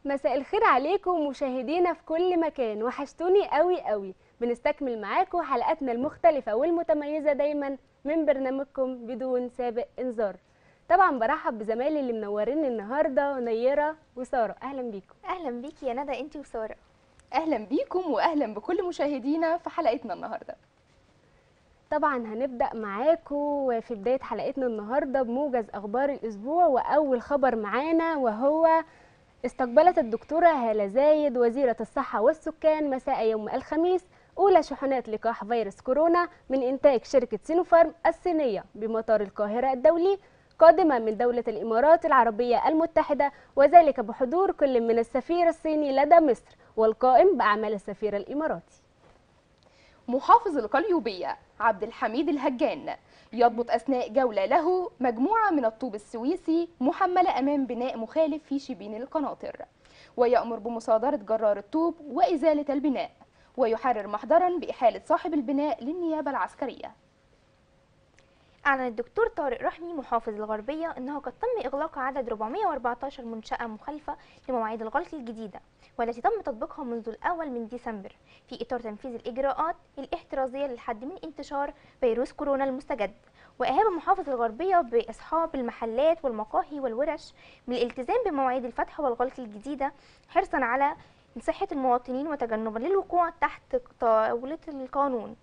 مساء الخير عليكم مشاهدينا في كل مكان وحشتوني قوي قوي بنستكمل معاكم حلقاتنا المختلفة والمتميزة دايما من برنامجكم بدون سابق انذار طبعا برحب بزمايلي اللي منوريني النهارده نيرة وسارة اهلا بيكم اهلا بيكي يا ندى انتي وساره اهلا بيكم واهلا بكل مشاهدينا في حلقتنا النهارده طبعا هنبدأ معاكم في بداية حلقتنا النهاردة بموجز أخبار الأسبوع وأول خبر معانا وهو استقبلت الدكتورة هالة زايد وزيرة الصحة والسكان مساء يوم الخميس أولى شحنات لقاح فيروس كورونا من إنتاج شركة سينوفارم الصينية بمطار القاهرة الدولي قادمة من دولة الإمارات العربية المتحدة وذلك بحضور كل من السفير الصيني لدى مصر والقائم بأعمال السفير الإماراتي محافظ القليوبية عبد الحميد الهجان يضبط أثناء جولة له مجموعة من الطوب السويسي محملة أمام بناء مخالف في شبين القناطر ويأمر بمصادرة جرار الطوب وإزالة البناء ويحرر محضرا بإحالة صاحب البناء للنيابة العسكرية أعلن الدكتور طارق رحمي محافظ الغربية أنه قد تم إغلاق عدد 414 منشأة مخالفة لمواعيد الغلق الجديدة والتي تم تطبيقها منذ الأول من ديسمبر في إطار تنفيذ الإجراءات الاحترازية للحد من انتشار فيروس كورونا المستجد وإهاب محافظ الغربية بأصحاب المحلات والمقاهي والورش بالالتزام بمواعيد الفتح والغلق الجديدة حرصا على صحة المواطنين وتجنبا للوقوع تحت طاولة القانون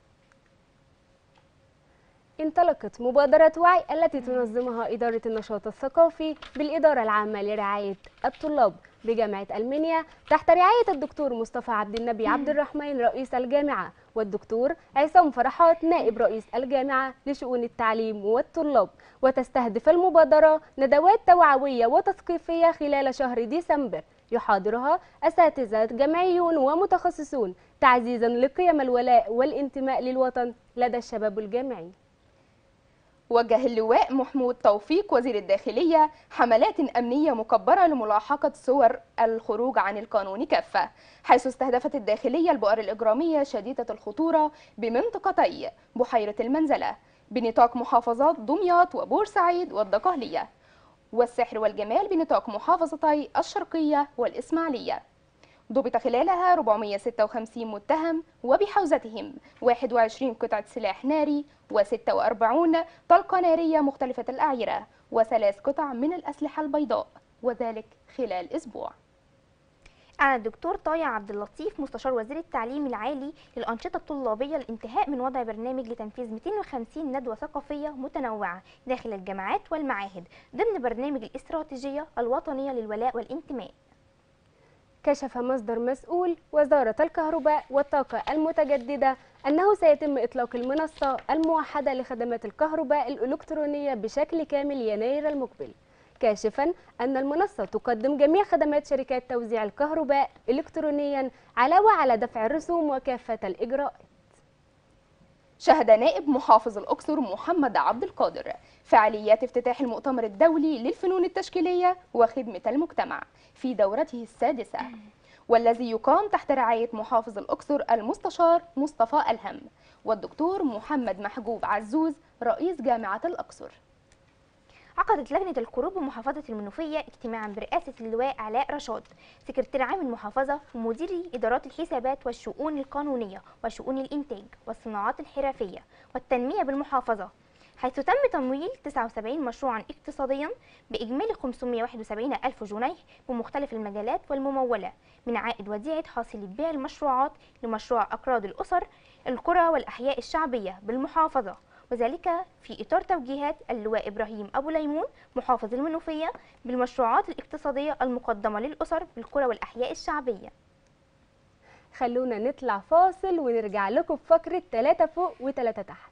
انطلقت مبادرة وعي التي تنظمها إدارة النشاط الثقافي بالإدارة العامة لرعاية الطلاب بجامعة ألمانيا تحت رعاية الدكتور مصطفى عبد النبي عبد الرحمن رئيس الجامعة والدكتور عصام فرحات نائب رئيس الجامعة لشؤون التعليم والطلاب وتستهدف المبادرة ندوات توعوية وتثقيفية خلال شهر ديسمبر يحاضرها أساتذة جامعيون ومتخصصون تعزيزا لقيم الولاء والانتماء للوطن لدى الشباب الجامعي وجه اللواء محمود توفيق وزير الداخلية حملات أمنية مكبرة لملاحقة صور الخروج عن القانون كافة حيث استهدفت الداخلية البؤر الإجرامية شديدة الخطورة بمنطقتي بحيرة المنزلة بنطاق محافظات دمياط وبورسعيد والدقهلية والسحر والجمال بنطاق محافظتي الشرقية والإسماعيلية ضبط خلالها 456 متهم وبحوزتهم 21 قطعة سلاح ناري و46 طلقة نارية مختلفة الأعيرة وثلاث قطع من الأسلحة البيضاء وذلك خلال أسبوع أعلن الدكتور طايع عبد اللطيف مستشار وزير التعليم العالي للأنشطة الطلابية الانتهاء من وضع برنامج لتنفيذ 250 ندوة ثقافية متنوعة داخل الجامعات والمعاهد ضمن برنامج الاستراتيجية الوطنية للولاء والانتماء كشف مصدر مسؤول وزارة الكهرباء والطاقة المتجددة أنه سيتم إطلاق المنصة الموحدة لخدمات الكهرباء الإلكترونية بشكل كامل يناير المقبل كاشفا أن المنصة تقدم جميع خدمات شركات توزيع الكهرباء إلكترونيا علاوة على دفع الرسوم وكافة الإجراءات شهد نائب محافظ الأقصر محمد عبد القادر فعاليات افتتاح المؤتمر الدولي للفنون التشكيلية وخدمة المجتمع في دورته السادسة والذي يقام تحت رعاية محافظ الأقصر المستشار مصطفى ألهم والدكتور محمد محجوب عزوز رئيس جامعة الأقصر عقدت لجنة القروض بمحافظة المنوفية اجتماعا برئاسة اللواء علاء رشاد سكرتير عام المحافظة ومديري إدارات الحسابات والشؤون القانونية وشؤون الإنتاج والصناعات الحرفية والتنمية بالمحافظة حيث تم تمويل 79 مشروعا اقتصاديا بإجمالي 571 ألف جنيه بمختلف المجالات والممولة من عائد وديعة حاصل بيع المشروعات لمشروع أقراض الأسر القرى والأحياء الشعبية بالمحافظة وذلك في إطار توجيهات اللواء إبراهيم أبو ليمون محافظ المنوفية بالمشروعات الاقتصادية المقدمة للأسر بالقرى والأحياء الشعبية خلونا نطلع فاصل ونرجع لكم في فقرة 3 فوق و3 تحت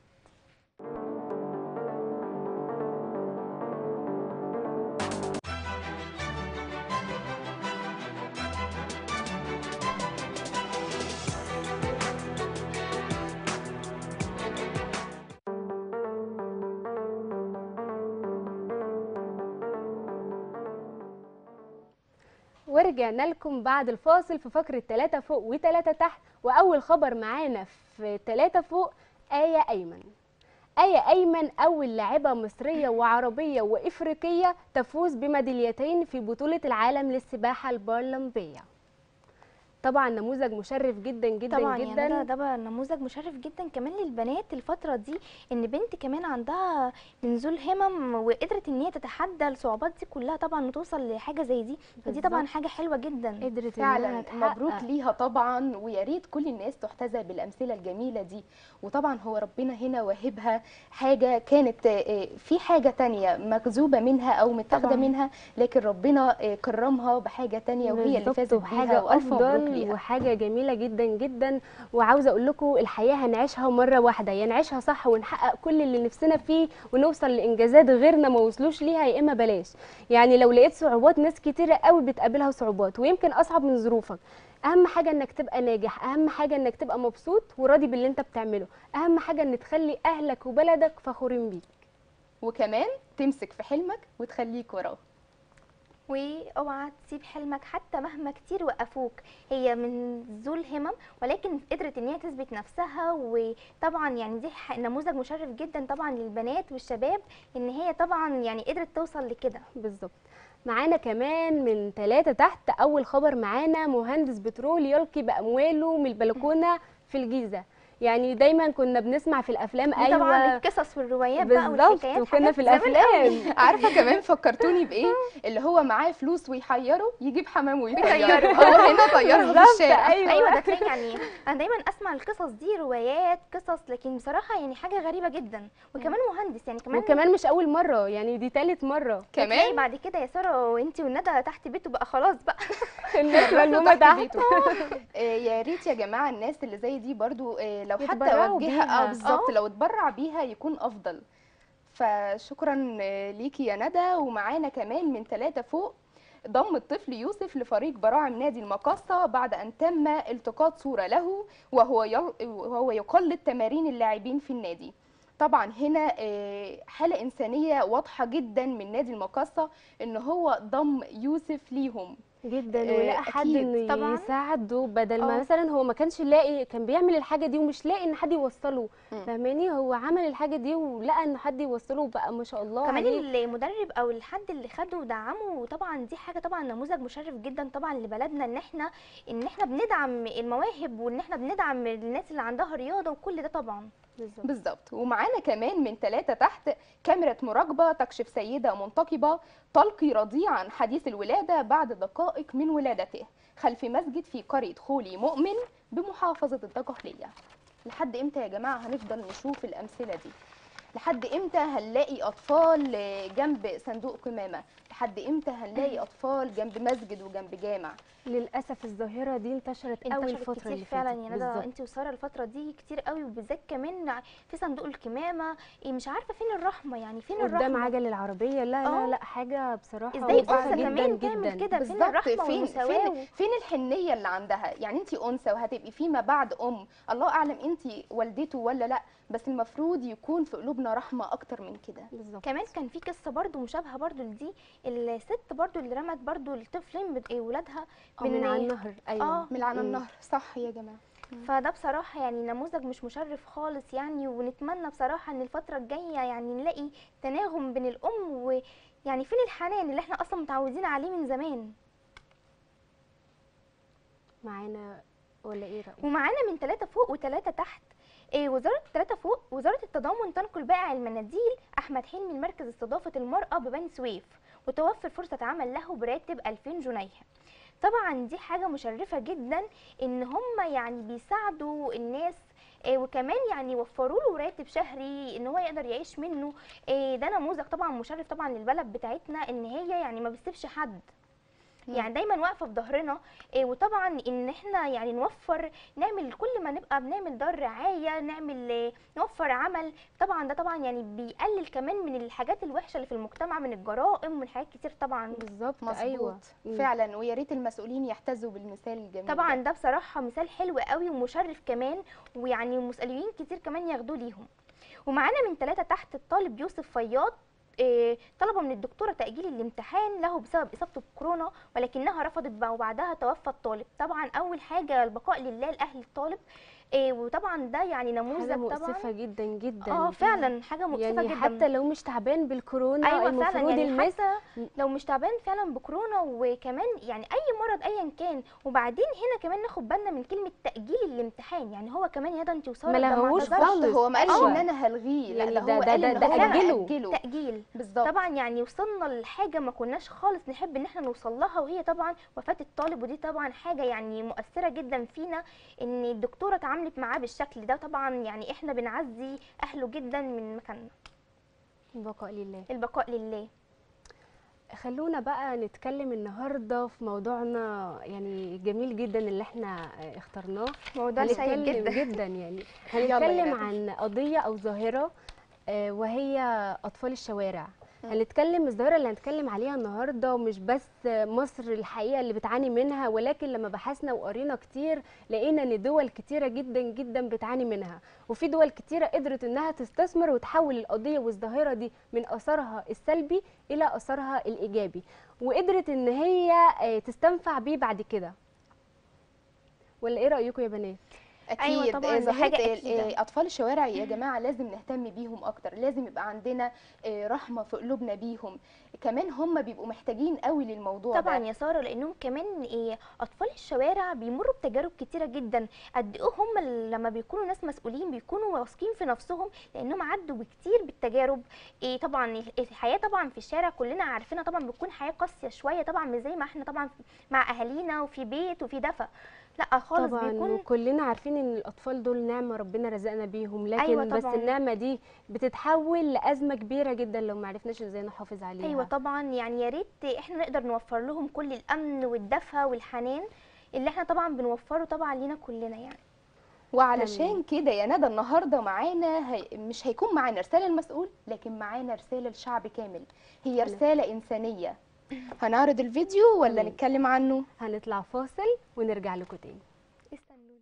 ورجعنا لكم بعد الفاصل في فقرة 3 فوق و3 تحت وأول خبر معانا في 3 فوق آية أيمن آية أيمن أول لاعبة مصرية وعربية وإفريقية تفوز بميداليتين في بطولة العالم للسباحة البارالمبية طبعا نموذج مشرف جدا جدا طبعا جدا يعني ده ده بقى نموذج مشرف جدا كمان للبنات الفتره دي ان بنت كمان عندها نزول همم وقدرت ان هي تتحدى الصعوبات دي كلها طبعا وتوصل لحاجه زي دي فدي طبعا بالظبط. حاجه حلوه جدا قدرت إنها فعلا تحقق. مبروك ليها طبعا ويا ريت كل الناس تحتذى بالامثله الجميله دي وطبعا هو ربنا هنا واهبها حاجه كانت آه، في حاجه تانية مكذوبه منها او متاخده طبعاً. منها لكن ربنا آه، كرمها بحاجه تانية وهي اللي بالظبط، فازت وحاجة بيها والف مبروك أفضل ليها وحاجة جميلة جدا جدا وعاوزة أقول لكم الحياة هنعيشها مرة واحدة يا نعيشها صح ونحقق كل اللي نفسنا فيه ونوصل لإنجازات غيرنا ما وصلوش ليها يا إما بلاش يعني لو لقيت صعوبات ناس كتيرة قوي بتقابلها صعوبات ويمكن أصعب من ظروفك أهم حاجة إنك تبقى ناجح أهم حاجة إنك تبقى مبسوط وراضي باللي أنت بتعمله أهم حاجة إن تخلي أهلك وبلدك فخورين بيك وكمان تمسك في حلمك وتخليك وراه واوعى تسيب حلمك حتى مهما كتير وقفوك هي من ذو الهمم ولكن قدرت ان هي تثبت نفسها وطبعا يعني دي ح- نموذج مشرف جدا طبعا للبنات والشباب ان هي طبعا يعني قدرت توصل لكده بالظبط معانا كمان من ثلاثة تحت أول خبر معانا مهندس بترول يلقي بأمواله من البلكونة في الجيزة يعني دايما كنا بنسمع في الأفلام دي طبعا أيوة القصص والروايات بقى بالظبط والحكايات وكنا حاجات في زمان قوي. الأفلام عارفه كمان فكرتوني بايه اللي هو معاه فلوس ويحيره يجيب حمام ويطيره ويطيره. اه هنا طيرها في بالظبط، الشارع أيوة. ايوه ده تلاقي يعني انا دايما اسمع القصص دي روايات قصص لكن بصراحه يعني حاجه غريبه جدا وكمان مهندس يعني كمان وكمان مش أول مرة يعني دي تالت مرة تلاقي كمان بعد كده يا ساره وانتي والندى تحت بيته بقى خلاص بقى الناس رحنا ملمومة تحت تحت بيته. آه، يا ريت يا جماعه الناس اللي زي دي برضو آه، لو حتى يتبرعوا وجهها بيها. اه بالظبط آه. لو اتبرع بيها يكون افضل فشكرا آه، ليكي يا ندى ومعانا كمان من ثلاثة فوق ضم الطفل يوسف لفريق براعم نادي المقاصة بعد أن تم التقاط صورة له وهو يل... وهو يقلد تمارين اللاعبين في النادي طبعا هنا آه، حالة إنسانية واضحة جدا من نادي المقاصة إن هو ضم يوسف ليهم جدا آه، ولقى حد أكيد. انه طبعاً. يساعده بدل ما آه. مثلا هو ما كانش لاقي كان بيعمل الحاجه دي ومش لاقي ان حد يوصله مم. فاهماني هو عمل الحاجه دي ولقى ان حد يوصله وبقى ما شاء الله كمان عليه المدرب او الحد اللي خده ودعمه طبعا دي حاجه طبعا نموذج مشرف جدا طبعا لبلدنا ان احنا ان احنا بندعم المواهب وان احنا بندعم الناس اللي عندها رياضه وكل ده طبعا بالظبط بالظبط ومعانا كمان من ثلاثة تحت كاميرا مراقبة تكشف سيدة منتقبة تلقي رضيعا حديث الولادة بعد دقائق من ولادته خلف مسجد في قرية خولي مؤمن بمحافظة الدقهلية لحد امتى يا جماعة هنفضل نشوف الأمثلة دي لحد امتى هنلاقي أطفال جنب صندوق قمامة لحد امتى هنلاقي أطفال جنب مسجد وجنب جامع للاسف الظاهره دي انتشرت قوي انتشرت الفتره كتير اللي فعلا فاتت يا ندى بالظبط. انت وساره الفتره دي كتير قوي وبالذات كمان في صندوق الكمامه إيه مش عارفه فين الرحمه يعني فين قدام الرحمه عجل العربيه لا آه. لا لا حاجه بصراحه ازاي مؤسفة انثى جدا كمان تعمل جدا كده فين بالظبط الرحمه فين والمساواه فين فين الحنيه اللي عندها يعني انت انثى وهتبقي فيما بعد ام الله اعلم انت والدته ولا لا بس المفروض يكون في قلوبنا رحمه اكتر من كده بالظبط كمان كان في قصه برضو مشابهه برضو لدي الست برضو اللي رمت برضو الطفلين بت- إيه ولادها أو من على النهر ايوه آه. من على مم. النهر صح يا جماعه فده بصراحه يعني نموذج مش مشرف خالص يعني ونتمنى بصراحه ان الفتره الجايه يعني نلاقي تناغم بين الام ويعني فين الحنان اللي احنا اصلا متعودين عليه من زمان معانا ولا ايه رايك ومعانا من ثلاثة فوق وثلاثة تحت إيه وزارة ثلاثة فوق وزارة التضامن تنقل بائع المناديل أحمد حلمي لمركز استضافة المرأة ببني سويف وتوفر فرصة عمل له براتب 2000 جنيه طبعا دي حاجة مشرفة جدا إن هم يعني بيساعدوا الناس إيه وكمان يعني وفروا له راتب شهري ان هو يقدر يعيش منه إيه ده نموذج طبعا مشرف طبعا للبلد بتاعتنا ان هي يعني ما بتسيبش حد مم. يعني دايما واقفه في ظهرنا إيه وطبعا ان احنا يعني نوفر نعمل كل ما نبقى بنعمل دار رعايه نعمل إيه، نوفر عمل طبعا ده طبعا يعني بيقلل كمان من الحاجات الوحشه اللي في المجتمع من الجرائم ومن حاجات كتير طبعا بالظبط مظبوط ايوه مم. فعلا ويا ريت المسؤولين يحتذوا بالمثال الجميل طبعا ده. ده بصراحه مثال حلو قوي ومشرف كمان ويعني مسؤولين كتير كمان ياخدوه ليهم ومعانا من ثلاثة تحت الطالب يوسف فياض إيه، طلب من الدكتورة تأجيل الامتحان له بسبب إصابته بكورونا ولكنها رفضت بقى وبعدها توفى الطالب طبعا أول حاجة البقاء لله لأهل الطالب إيه وطبعا ده يعني حاجه نموذج طبعا مؤسفه جدا جدا اه فعلا حاجه مؤسفه يعني جدا حتى لو مش تعبان بالكورونا ايوه المفروض فعلا يعني المس حتى لو مش تعبان فعلا بكورونا وكمان يعني اي مرض ايا كان وبعدين هنا كمان ناخد بالنا من كلمه تاجيل الامتحان يعني هو كمان يا ده انت وساره ما ده لهوش اعتذرش. خالص. هو ما قالش أيوة. ان انا هلغيه لا يعني ده ده- هو ده- قال ده- ان ده هو أجله. هأجله تاجيل بالظبط طبعا يعني وصلنا لحاجه ما كناش خالص نحب ان احنا نوصل لها وهي طبعا وفاه الطالب ودي طبعا حاجه يعني مؤثره جدا فينا ان الدكتوره اتعاملت معاه بالشكل ده طبعا يعني احنا بنعزي اهله جدا من مكاننا البقاء لله البقاء لله خلونا بقى نتكلم النهارده في موضوعنا يعني جميل جدا اللي احنا آه، اخترناه موضوع شيق هنتكلم جدا جدا يعني يلا هنتكلم يا عن قضيه او ظاهره آه، وهي اطفال الشوارع مم. هنتكلم الظاهره اللي هنتكلم عليها النهارده مش بس مصر الحقيقه اللي بتعاني منها ولكن لما بحثنا وقرينا كتير لقينا ان دول كتيره جدا جدا بتعاني منها وفي دول كتيره قدرت انها تستثمر وتحول القضيه والظاهره دي من اثرها السلبي الى اثرها الايجابي وقدرت ان هي آه، تستنفع بيه بعد كده ولا ايه رايكم يا بنات اكيد أيوة طبعاً، دي ظاهرة حاجة ال- أكيدة. آه، اطفال الشوارع يا جماعه لازم نهتم بيهم اكتر لازم يبقى عندنا آه، رحمه في قلوبنا بيهم كمان هم بيبقوا محتاجين قوي للموضوع طبعا ده يا ساره لانهم كمان ايه اطفال الشوارع بيمروا بتجارب كتيره جدا قد ايه هم ال- لما بيكونوا ناس مسؤولين بيكونوا واثقين في نفسهم لانهم عدوا بكتير بالتجارب ايه طبعا ال- الحياه طبعا في الشارع كلنا عارفينها طبعا بتكون حياه قاسيه شويه طبعا مش زي ما احنا طبعا مع اهالينا وفي بيت وفي دفى لا خالص طبعا بيكون وكلنا عارفين ان الاطفال دول نعمه ربنا رزقنا بيهم لكن أيوة بس طبعاً. النعمه دي بتتحول لازمه كبيره جدا لو ما عرفناش ازاي نحافظ عليها ايوه طبعا يعني يا ريت احنا نقدر نوفر لهم كل الامن والدفى والحنان اللي احنا طبعا بنوفره طبعا لينا كلنا يعني وعلشان كده يا ندى النهارده معانا هي مش هيكون معانا رساله المسؤول لكن معانا رساله للشعب كامل هي رساله انسانيه هنعرض الفيديو ولا مم. نتكلم عنه هنطلع فاصل ونرجع لكم تاني استنوني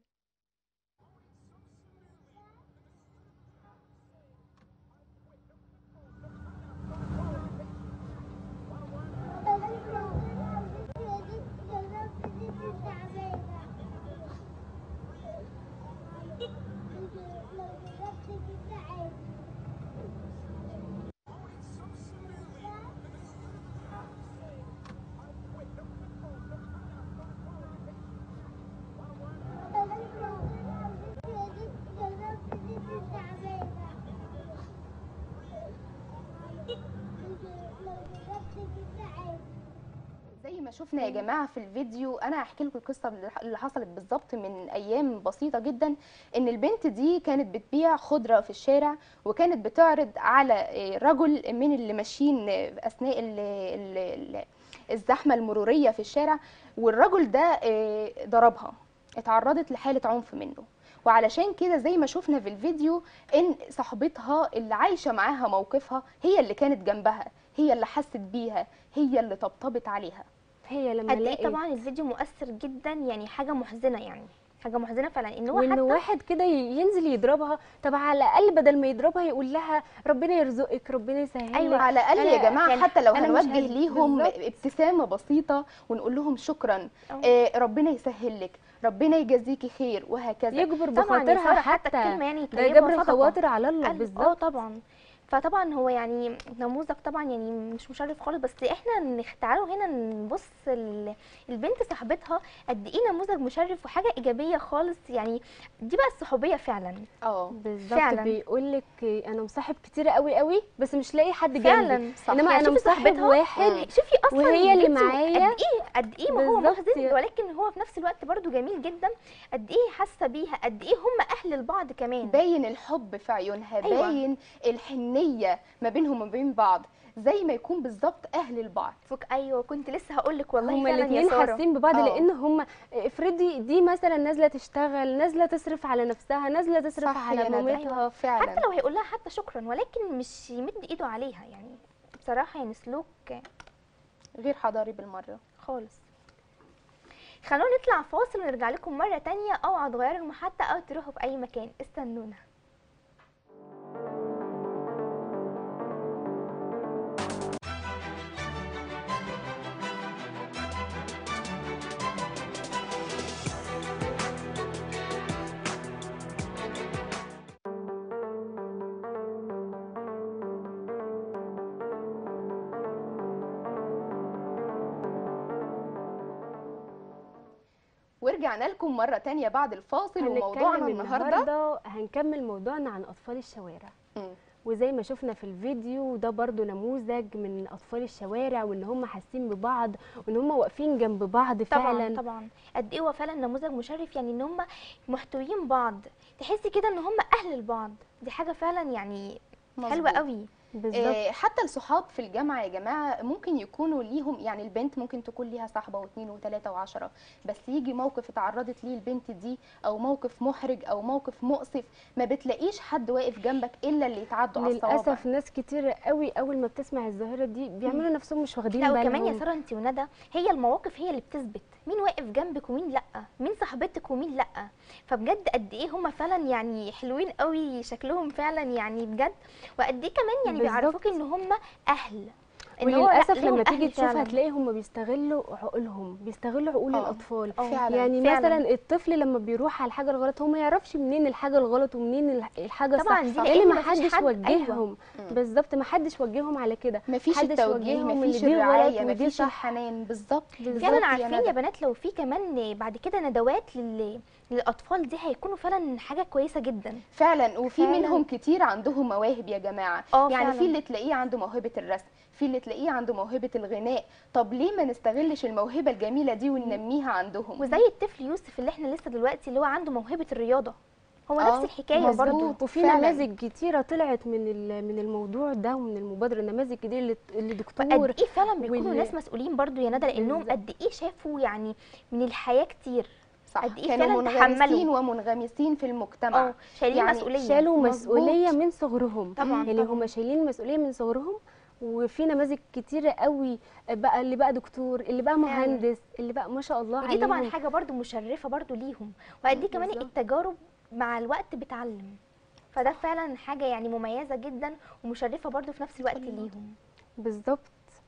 زي ما شفنا يا جماعه في الفيديو انا هحكي لكم القصه اللي حصلت بالظبط من ايام بسيطه جدا ان البنت دي كانت بتبيع خضره في الشارع وكانت بتعرض على آه، رجل من اللي ماشيين آه، اثناء ال- ال- ال- الزحمه المروريه في الشارع والرجل ده آه، ضربها اتعرضت لحاله عنف منه وعلشان كده زي ما شفنا في الفيديو ان صاحبتها اللي عايشه معاها موقفها هي اللي كانت جنبها هي اللي حست بيها هي اللي طبطبت عليها هي لما قد ايه الاقي طبعا الفيديو مؤثر جدا يعني حاجه محزنه يعني حاجه محزنه فعلا ان هو وان حتى واحد كده ي- ينزل يضربها طب على الاقل بدل ما يضربها يقول لها ربنا يرزقك ربنا يسهل أيوة، لك. على الاقل يا أنا- جماعه يعني حتى لو أنا مش هنوجه هد- ليهم بالظبط. ابتسامه بسيطه ونقول لهم شكرا أه. آه ربنا يسهل لك ربنا يجازيكي خير وهكذا يجبر طبعا يا بخاطرها ساره حتى حتى الكلمه يعني ده طيبة جبر وصدقة. الخواطر على الله قلب- اه بالظبط طبعا فطبعا هو يعني نموذج طبعا يعني مش مشرف خالص بس احنا نخ- تعالوا هنا نبص ال- البنت صاحبتها قد ايه نموذج مشرف وحاجه ايجابيه خالص يعني دي بقى الصحوبيه فعلا اه بالظبط فعلا. بيقول لك انا مصاحب كتير قوي قوي بس مش لاقي حد جنبي فعلا صح. انما يعني انا شوفي مصاحب صاحبتها، واحد مم. شوفي اصلا وهي اللي الفيديو معايا قد ايه قد ايه ما هو بالظبط. محزن ولكن هو في نفس الوقت برضو جميل جدا قد ايه حاسه بيها قد ايه هم اهل لبعض كمان باين الحب في عيونها أيوة. باين الحنيه ما بينهم وما بين بعض زي ما يكون بالظبط اهل البعض فك ايوه كنت لسه هقول لك والله هما فعلا يا الاثنين ساره حاسين ببعض آه. لان هما افرضي دي مثلا نازله تشتغل نازله تصرف على نفسها نازله تصرف صح على يا ندى. مامتها فعلا حتى لو هيقول لها حتى شكرا ولكن مش يمد ايده عليها يعني بصراحه يعني سلوك غير حضاري بالمره خالص خلونا نطلع فاصل ونرجع لكم مره تانية اوعى تغيروا المحطه او تروحوا في اي مكان استنونا ورجعنا لكم مرة تانية بعد الفاصل وموضوعنا هنتكلم النهاردة النهارده هنكمل موضوعنا عن اطفال الشوارع مم. وزي ما شفنا في الفيديو ده برضو نموذج من اطفال الشوارع وان هم حاسين ببعض وان هم واقفين جنب بعض طبعا فعلا طبعا قد ايه هو فعلا نموذج مشرف يعني ان هم محتويين بعض تحسي كده ان هم اهل لبعض دي حاجه فعلا يعني حلوه مظبوط. قوي بالظبط آه، حتى الصحاب في الجامعة يا جماعة ممكن يكونوا ليهم يعني البنت ممكن تكون ليها صاحبة واثنين وثلاثة وعشرة بس يجي موقف اتعرضت ليه البنت دي أو موقف محرج أو موقف مؤسف ما بتلاقيش حد واقف جنبك إلا اللي يتعدوا على الصوابع للاسف ناس كتير قوي اول ما بتسمع الظاهره دي بيعملوا نفسهم مش واخدين لا بالهم وكمان يا ساره انت وندى هي المواقف هي اللي بتثبت مين واقف جنبك ومين لا مين صاحبتك ومين لا فبجد قد ايه هم فعلا يعني حلوين قوي شكلهم فعلا يعني بجد وقد ايه كمان يعني بالظبط. بيعرفوك ان هم اهل إن هو لا، وللاسف ليهم لما تيجي أهل تشوف فعلاً. هتلاقي هم بيستغلوا عقولهم بيستغلوا عقول آه. الاطفال آه. فعلا يعني فعلاً. مثلا الطفل لما بيروح على الحاجه الغلط هو ما يعرفش منين الحاجه الغلط ومنين الح- الحاجه طبعاً الصح دي لان لأن ما مفيش حدش حد- وجههم مم. بالظبط ما حدش وجههم على كده مفيش محدش التوجيه وجههم مفيش إن دي غلط الرعاية ودي مفيش صح. الحنان بالظبط بالظبط فعلا يا عارفين يا ندى. بنات لو في كمان بعد كده ندوات لل... للاطفال دي هيكونوا فعلا حاجه كويسه جدا فعلا وفي فعلاً. منهم كتير عندهم مواهب يا جماعه آه، يعني فعلاً. في اللي تلاقيه عنده موهبه الرسم في اللي تلاقيه عنده موهبه الغناء طب ليه ما نستغلش الموهبه الجميله دي وننميها عندهم وزي الطفل يوسف اللي احنا لسه دلوقتي اللي هو عنده موهبه الرياضه هو آه، نفس الحكايه مظبوط. برضو وفي فعلاً. نماذج كتيره طلعت من ال- من الموضوع ده ومن المبادره نماذج كتير اللي اللي دكتور قد ايه فعلا بيكونوا وال- ناس مسؤولين برضو يا ندى لانهم بالظبط. قد ايه شافوا يعني من الحياه كتير صح قد إيه كانوا فعلاً منغمسين تحملوا. ومنغمسين في المجتمع اه شايلين يعني مسؤوليه شالوا مظبوط. مسؤوليه من صغرهم طبعاً، يعني طبعاً. هم شايلين مسؤوليه من صغرهم وفي نماذج كتيره قوي بقى اللي بقى دكتور اللي بقى مهندس اللي بقى ما شاء الله ودي طبعا عليهم. حاجه برضو مشرفه برضو ليهم وقد ايه كمان بالظبط. التجارب مع الوقت بتعلم فده فعلا حاجه يعني مميزه جدا ومشرفه برضو في نفس الوقت ليهم بالظبط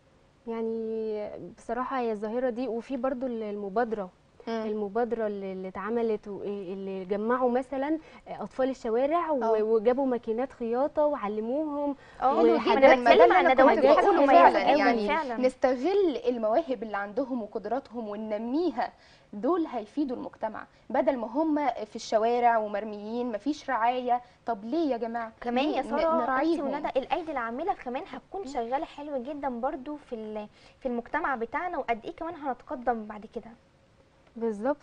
يعني بصراحه هي الظاهره دي وفي برضو المبادره مم. المبادره اللي اللي اتعملت واللي جمعوا مثلا اطفال الشوارع آه. و- وجابوا ماكينات خياطه وعلموهم اه حلو ما جداً. انا ما بتكلم ده عن اللي أنا ندوات كنت بتكون بقوله مميزه فعلا قوي يعني فعلا نستغل المواهب اللي عندهم وقدراتهم وننميها دول هيفيدوا المجتمع بدل ما هم في الشوارع ومرميين مفيش رعايه طب ليه يا جماعه كمان ليه يا ن- ساره انت نراعيهم وندى الايدي العامله كمان هتكون شغاله حلو جدا برضو في ال- في المجتمع بتاعنا وقد ايه كمان هنتقدم بعد كده بالظبط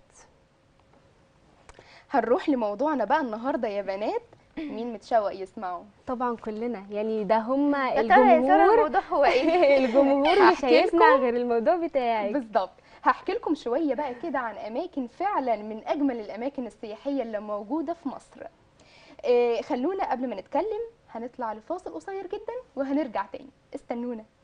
هنروح لموضوعنا بقى النهارده يا بنات مين متشوق يسمعه طبعا كلنا يعني ده هم يا ترى يا ساره الجمهور الموضوع هو ايه الجمهور مش هحكي هيسمع غير الموضوع بتاعك بالظبط هحكي لكم شويه بقى كده عن اماكن فعلا من اجمل الاماكن السياحيه اللي موجوده في مصر إيه خلونا قبل ما نتكلم هنطلع لفاصل قصير جدا وهنرجع تاني استنونا